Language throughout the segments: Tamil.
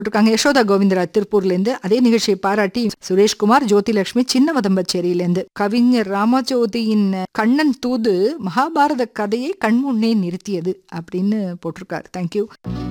இருக்காங்க யசோதா கோவிந்தராஜ் திருப்பூர்ல இருந்து அதே நிகழ்ச்சியை பாராட்டி சுரேஷ்குமார் ஜோதிலட்சுமி சின்ன வதம்பச்சேரியில இருந்து கவிஞர் ராமஜோதியின் கண்ணன் தூது மகாபாரத கதையை கண்முன்னே நிறுத்தியது அப்படின்னு போட்டிருக்காரு தேங்க்யூ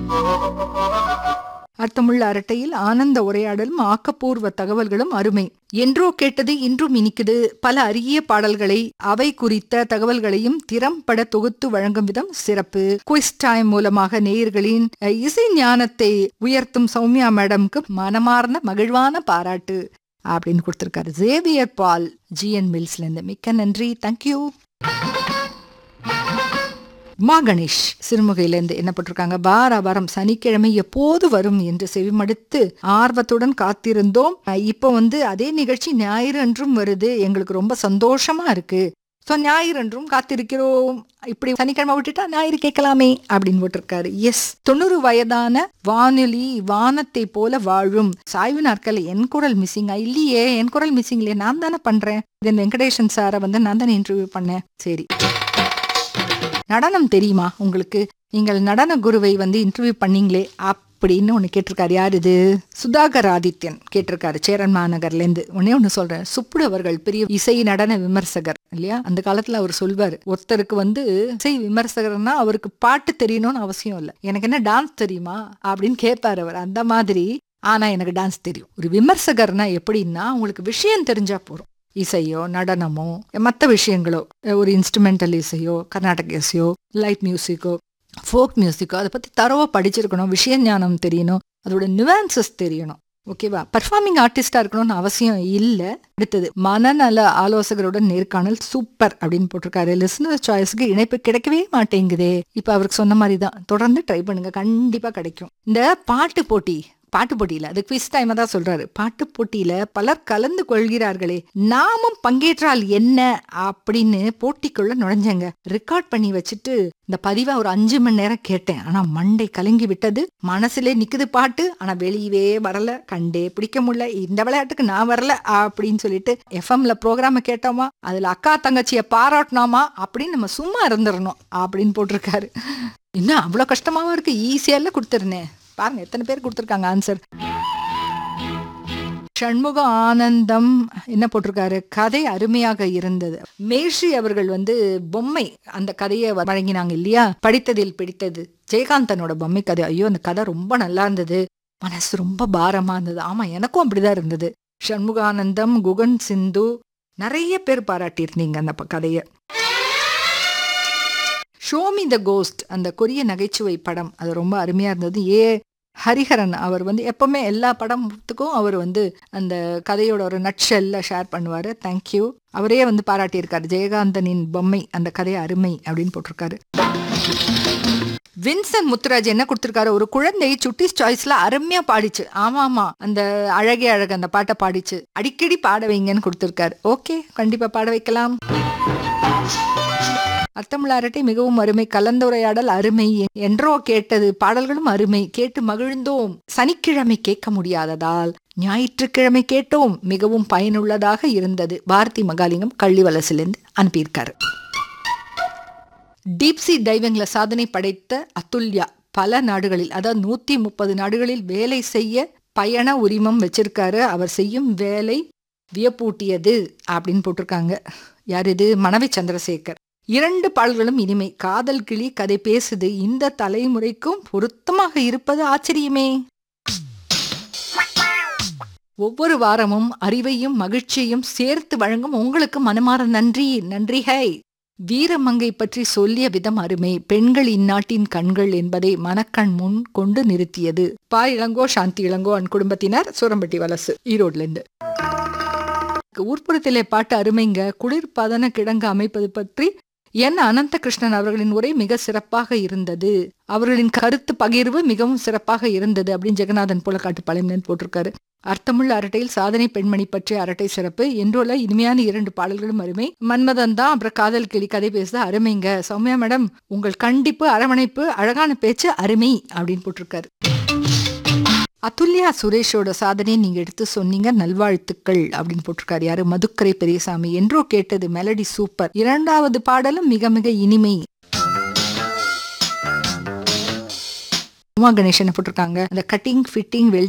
அர்த்தமுள்ள அரட்டையில் ஆனந்த உரையாடலும் ஆக்கப்பூர்வ தகவல்களும் அருமை என்றோ கேட்டது இன்றும் இனிக்குது பல அரிய பாடல்களை அவை குறித்த தகவல்களையும் திறம்பட தொகுத்து வழங்கும் விதம் சிறப்பு குவிஸ் டைம் மூலமாக நேயர்களின் அஹ், இசை ஞானத்தை உயர்த்தும் சௌமியா மேடம்க்கு மனமார்ந்த மகிழ்வான பாராட்டு அப்படின்னு கொடுத்திருக்காரு ஜேவியர் பால் ஜிஎன் மில்ஸ்ல இருந்து மிக்க நன்றி தேங்க்யூ உமா கணேஷ் சிறுமுகையிலேருந்து என்ன போட்டிருக்காங்க வார வாரம் சனிக்கிழமை எப்போது வரும் என்று செவிமடுத்து ஆர்வத்துடன் காத்திருந்தோம் அஹ் இப்போ வந்து அதே நிகழ்ச்சி ஞாயிறு அன்றும் வருது எங்களுக்கு ரொம்ப சந்தோஷமா இருக்கு ஸோ ஞாயிறு அன்றும் காத்திருக்கிறோம் இப்படி சனிக்கிழமை விட்டுட்டா ஞாயிறு கேட்கலாமே அப்படின்னு போட்டிருக்காரு எஸ் தொண்ணூறு வயதான வானொலி வானத்தை போல வாழும் சாய்வு நாட்கள் என் குரல் மிஸ்ஸிங்கா இல்லையே என் குரல் மிஸ்ஸிங் இல்லையே நான் தானே பண்றேன் தென் வெங்கடேஷன் சாரை வந்து நான் தானே இன்டர்வியூ பண்ணேன் சரி நடனம் தெரியுமா உங்களுக்கு நீங்கள் நடன குருவை வந்து இன்டர்வியூ பண்ணீங்களே அப்படின்னு ஒன்று கேட்டிருக்காரு யார் இது சுதாகர் ஆதித்யன் கேட்டிருக்காரு சேரன் மாநகர்லேருந்து ஒன்னே ஒன்று சொல்றேன் சுப்புடு அவர்கள் பெரிய இசை நடன விமர்சகர் இல்லையா அந்த காலத்துல அவர் சொல்வார் ஒருத்தருக்கு வந்து இசை விமர்சகர்னா அவருக்கு பாட்டு தெரியணும்னு அவசியம் இல்லை எனக்கு என்ன டான்ஸ் தெரியுமா அப்படின்னு கேட்பாரு அவர் அந்த மாதிரி ஆனா எனக்கு டான்ஸ் தெரியும் ஒரு விமர்சகர்னா எப்படின்னா உங்களுக்கு விஷயம் தெரிஞ்சா போறோம் இசையோ நடனமோ மற்ற விஷயங்களோ ஒரு இன்ஸ்ட்ருமெண்டல் இசையோ கர்நாடக இசையோ லைட் மியூசிக்கோ ஃபோக் மியூசிக்கோ அதை பற்றி தரவா படிச்சிருக்கணும் விஷய ஞானம் தெரியணும் அதோட நிவான்சஸ் தெரியணும் ஓகேவா பர்ஃபார்மிங் ஆர்டிஸ்டா இருக்கணும்னு அவசியம் இல்லை அடுத்தது மனநல ஆலோசகரோட நேர்காணல் சூப்பர் அப்படின்னு போட்டிருக்காரு லிசனர் சாய்ஸ்க்கு இணைப்பு கிடைக்கவே மாட்டேங்குதே இப்போ அவருக்கு சொன்ன மாதிரி தான் தொடர்ந்து ட்ரை பண்ணுங்க கண்டிப்பா கிடைக்கும் இந்த பாட்டு போட்டி பாட்டு போட்டியில அது குவிஸ் டைம் தான் சொல்றாரு பாட்டு போட்டியில பலர் கலந்து கொள்கிறார்களே நாமும் பங்கேற்றால் என்ன அப்படின்னு போட்டிக்குள்ள நுழைஞ்சங்க ரெக்கார்ட் பண்ணி வச்சுட்டு இந்த பதிவை ஒரு அஞ்சு மணி நேரம் கேட்டேன் ஆனா மண்டை கலங்கி விட்டது மனசுல நிக்குது பாட்டு ஆனா வெளியவே வரல கண்டே பிடிக்க முடியல இந்த விளையாட்டுக்கு நான் வரல அப்படின்னு சொல்லிட்டு எஃப்எம்ல ப்ரோக்ராம கேட்டோமா அதுல அக்கா தங்கச்சிய பாராட்டினோமா அப்படின்னு நம்ம சும்மா இருந்துடணும் அப்படின்னு போட்டிருக்காரு இன்னும் அவ்வளவு கஷ்டமாவும் இருக்கு ஈஸியால கொடுத்துருந்தேன் பாருங்க எத்தனை பேர் கொடுத்துருக்காங்க ஆன்சர் சண்முக ஆனந்தம் என்ன போட்டிருக்காரு கதை அருமையாக இருந்தது மேஷி அவர்கள் வந்து பொம்மை அந்த கதையை வழங்கினாங்க இல்லையா படித்ததில் பிடித்தது ஜெயகாந்தனோட பொம்மை கதை ஐயோ அந்த கதை ரொம்ப நல்லா இருந்தது மனசு ரொம்ப பாரமா இருந்தது ஆமா எனக்கும் அப்படிதான் இருந்தது சண்முகானந்தம் குகன் சிந்து நிறைய பேர் பாராட்டியிருந்தீங்க அந்த ப- கதையை ஷோமி த கோஸ்ட் அந்த கொரிய நகைச்சுவை படம் அது ரொம்ப அருமையா இருந்தது ஏ ஹரிஹரன் அவர் வந்து எப்பவுமே எல்லா படத்துக்கும் அவர் வந்து அந்த கதையோட ஒரு நட்ஷெல்ல ஷேர் பண்ணுவாரு தேங்க்யூ அவரே வந்து பாராட்டியிருக்காரு ஜெயகாந்தனின் பொம்மை அந்த கதை அருமை அப்படின்னு போட்டிருக்காரு வின்சன் முத்துராஜ் என்ன கொடுத்திருக்காரு ஒரு குழந்தை சுட்டிஸ் சாய்ஸ்ல அருமையா பாடிச்சு ஆமா ஆமா அந்த அழகே அழகு அந்த பாட்டை பாடிச்சு அடிக்கடி பாட வைங்கன்னு கொடுத்திருக்காரு ஓகே கண்டிப்பா பாட வைக்கலாம் அர்த்தமுள்ள அரட்டை மிகவும் அருமை கலந்துரையாடல் அருமை என்றோ கேட்டது பாடல்களும் அருமை கேட்டு மகிழ்ந்தோம் சனிக்கிழமை கேட்க முடியாததால் ஞாயிற்றுக்கிழமை கேட்டோம் மிகவும் பயனுள்ளதாக இருந்தது பாரதி மகாலிங்கம் கள்ளிவலசிலிருந்து அனுப்பியிருக்காரு டீப்சி டைவிங்ல சாதனை படைத்த அதுல்யா பல நாடுகளில் அதாவது நூத்தி முப்பது நாடுகளில் வேலை செய்ய பயண உரிமம் வச்சிருக்காரு அவர் செய்யும் வேலை வியப்பூட்டியது அப்படின்னு போட்டிருக்காங்க யார் இது மனைவி சந்திரசேகர் இரண்டு பாடல்களும் இனிமை காதல் கிளி கதை பேசுது இந்த தலைமுறைக்கும் பொருத்தமாக இருப்பது ஆச்சரியமே ஒவ்வொரு வாரமும் அறிவையும் மகிழ்ச்சியையும் சேர்த்து வழங்கும் உங்களுக்கு மனமார நன்றி நன்றி ஹை வீரமங்கை பற்றி சொல்லிய விதம் அருமை பெண்கள் இந்நாட்டின் கண்கள் என்பதை மனக்கண் முன் கொண்டு நிறுத்தியது பா இளங்கோ சாந்தி இளங்கோ அன் குடும்பத்தினர் சூரம்பட்டி வலசு ஈரோட்ல இருந்து ஊர்ப்புறத்திலே பாட்டு அருமைங்க குளிர்பதன கிடங்கு அமைப்பது பற்றி என் அனந்த கிருஷ்ணன் அவர்களின் உரை மிக சிறப்பாக இருந்தது அவர்களின் கருத்து பகிர்வு மிகவும் சிறப்பாக இருந்தது அப்படின்னு ஜெகநாதன் போல காட்டு பழையன் போட்டிருக்காரு அர்த்தமுள்ள அரட்டையில் சாதனை பெண்மணி பற்றிய அரட்டை சிறப்பு என்றுள்ள இனிமையான இரண்டு பாடல்களும் அருமை மன்மதன் தான் அப்புறம் காதல் கிளி கதை பேசுத அருமைங்க சௌமியா மேடம் உங்கள் கண்டிப்பு அரவணைப்பு அழகான பேச்சு அருமை அப்படின்னு போட்டிருக்காரு அதுல்யா சுரேஷோட சாதனையை நீங்க எடுத்து சொன்னீங்க நல்வாழ்த்துக்கள் அப்படின்னு போட்டிருக்காரு யாரு மதுக்கரை பெரியசாமி என்றோ கேட்டது மெலடி சூப்பர் இரண்டாவது பாடலும் மிக மிக இனிமை உமா கணேஷ் என்ன போட்டிருக்காங்க அந்த கட்டிங் ஃபிட்டிங் வெல்